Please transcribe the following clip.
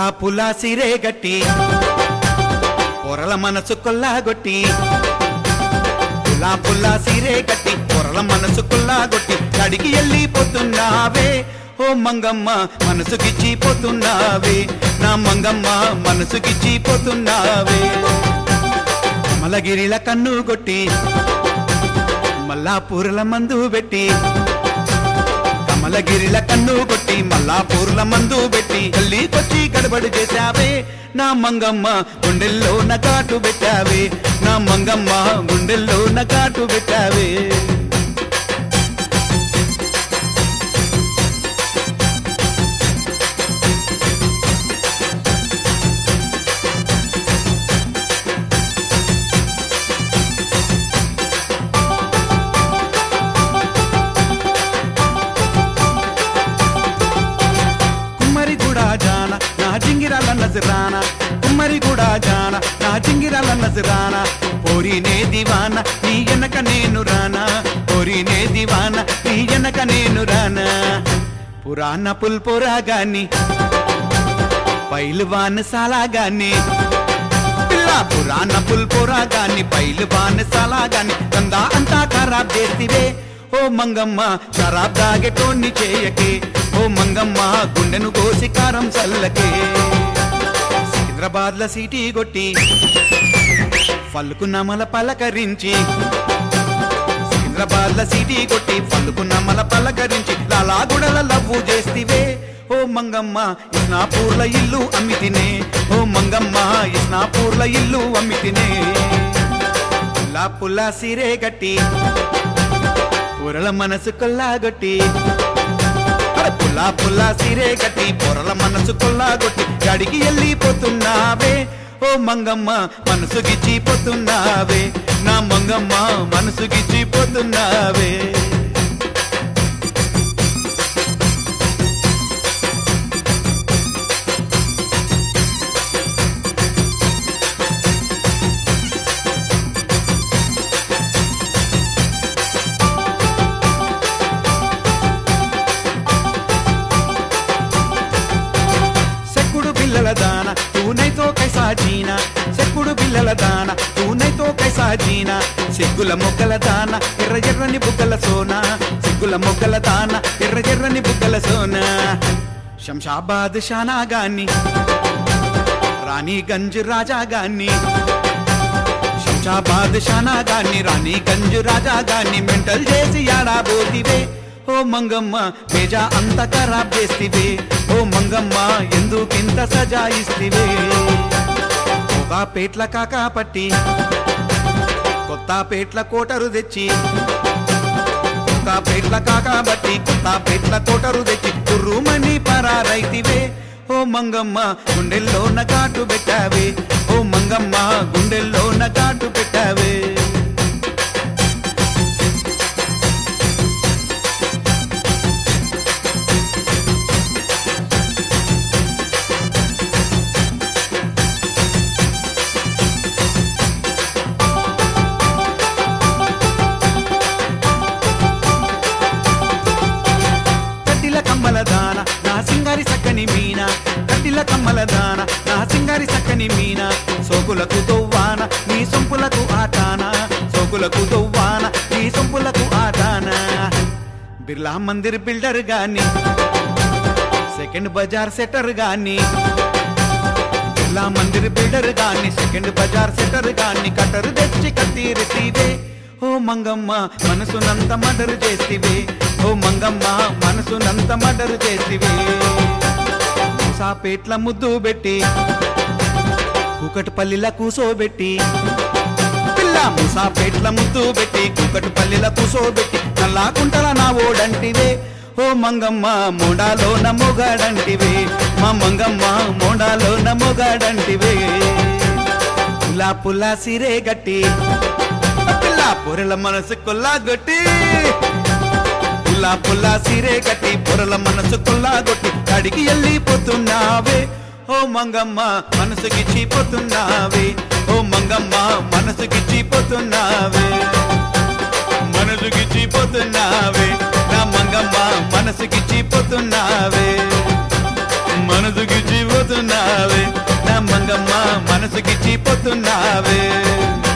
పులా సిరే గట్టి పొరల మనసు కొల్లాగొట్టి పులా పులా సిరే గట్టి పొరల మనసు కొల్లాగొట్టి కడిగి వెళ్ళిపోతున్నావే ఓ మంగమ్మ మనసుకిచ్చి పోతున్నావే నా మంగమ్మ మనసుకిచ్చి పోతున్నావే మలగిరిల కన్ను కొట్టి మల్లాపూర్ల మందు పెట్టి కమలగిరిల కన్ను కొట్టి మల్లాపూర్ల మందు పెట్టి గల్లీకొచ్చి గడబడి చేశావే నా మంగమ్మ గుండెల్లో నకాటు పెట్టావే నా మంగమ్మ గుండెల్లో నకాటు పెట్టావే కుమ్మరి కూడా జాన నా జింగిరాల నజరాన కుమ్మరి కూడా జాన నా జింగిరాల నజరాన పోరినే దివాన నీ ఎనక నేను రానా పోరినే దివాన నీ ఎనక నేను రానా పురాణ పుల్పురా గాని పైలువాన్ సాలా గాని పిల్ల పురాణ పుల్పురా గాని పైలువాన్ సాలా గాని కందా అంతా ఖరాబ్ చేసివే ఓ మంగమ్మ షరాబ్ దాగెటోన్ని చేయకే ఓ మంగమ్మ గుండెను కోసి కారం చల్లకే సికింద్రాబాద్ ల సీటీ కొట్టి ఫల్కు నమల పలకరించి సికింద్రాబాద్ ల సీటీ కొట్టి ఫల్కు నమల పలకరించి లాలాగుడల లవ్వు చేస్తివే ఓ మంగమ్మ ఇస్నాపూర్ల ఇల్లు అమ్మితినే ఓ మంగమ్మ ఇస్నాపూర్ల ఇల్లు అమ్మితినే పుల్లా పుల్లా సిరే గట్టి పొరల మనసు కొల్లాగొట్టి అరే పుల్లా పుల్లా సిరే గట్టి పొరల మనసు కొల్లాగొట్టి గడికి వెళ్ళిపోతున్నావే ఓ మంగమ్మ మనసు గిచ్చిపోతున్నావే నా మంగమ్మ మనసు గిచ్చిపోతున్నావే సెక్కుడు పిల్లల దాన తూనైతో కైసా జీనా సెక్కుడు పిల్లల దాన తూనైతో కైసా జీనా సిగ్గుల మొగ్గల దాన ఎర్ర ఎర్రని బుగ్గల సోనా సిగ్గుల మొగ్గల దాన ఎర్ర ఎర్రని బుగ్గల సోనా శంషాబాద్ షానా గాని రాణిగంజ్ రాజా గాని శంషాబాద్ షానా గాని రాణిగంజ్ రాజా గాని మెంటల్ చేసి ఆడాబోతివే ఓ మంగమ్మ తేజ అంత ఖరాబ్ చేస్తివే ఓ మంగమ్మ ఎందుకింత సజాయిస్తివే ఒక పేట్ల కాకా పట్టి కొత్త పేట్ల కోటరు తెచ్చి కొత్త పేట్ల కాకా బట్టి కొత్త పేట్ల కోటరు తెచ్చి కుర్రుమని పరారైతివే ఓ మంగమ్మ గుండెల్లో నకాటు పెట్టావే ఓ మంగమ్మ గుండెల్లో నకాటు పెట్టావే కట్టిల కమ్మల దాన నా సింగారి సక్కని మీన కట్టిల కమ్మల దాన నా సింగారి సక్కని మీన సోకులకు తొవ్వాన నీ సొంపులకు ఆటాన సోకులకు తొవ్వాన నీ సొంపులకు ఆటాన బిర్లా మందిర్ బిల్డర్ గాని సెకండ్ బజార్ సెటర్ గాని బిర్లా మందిర్ బిల్డర్ గాని సెకండ్ బజార్ సెటర్ గాని కట్టరు తెచ్చి కత్తిరిసివే ఓ మంగమ్మ మనసునంత మర్డర్ చేసివే ఓ మంగమ్మ మనసునంత మర్డర్ చేసివే మూసాపేట్ల ముద్దు పెట్టి కూకటిపల్లిల కూసోబెట్టి పిల్ల మూసాపేట్ల ముద్దు పెట్టి కూకటిపల్లిల కూసోబెట్టి నల్లాకుంటల నా ఓడంటివే ఓ మంగమ్మ మోడాలో నమ్మోగాడంటివే మా మంగమ్మ మోడాలో నమ్మోగాడంటివే పులా పులా సిరే గట్టి పిల్ల పొరల మనసు కొల్లాగొట్టి పుల్లా పుల్లా సిరే కట్టి పొరల మనసు కొల్లాగొట్టి అడిగి వెళ్ళిపోతున్నావే ఓ మంగమ్మ మనసుకి చీపోతున్నావే ఓ మంగమ్మ మనసుకి చీపోతున్నావే మనసుకి చీపోతున్నావే నా మంగమ్మ మనసుకి చీపోతున్నావే మనసుకి చీపోతున్నావే పోతున్నావే నా మంగమ్మ మనసుకిచ్చి పోతున్నావే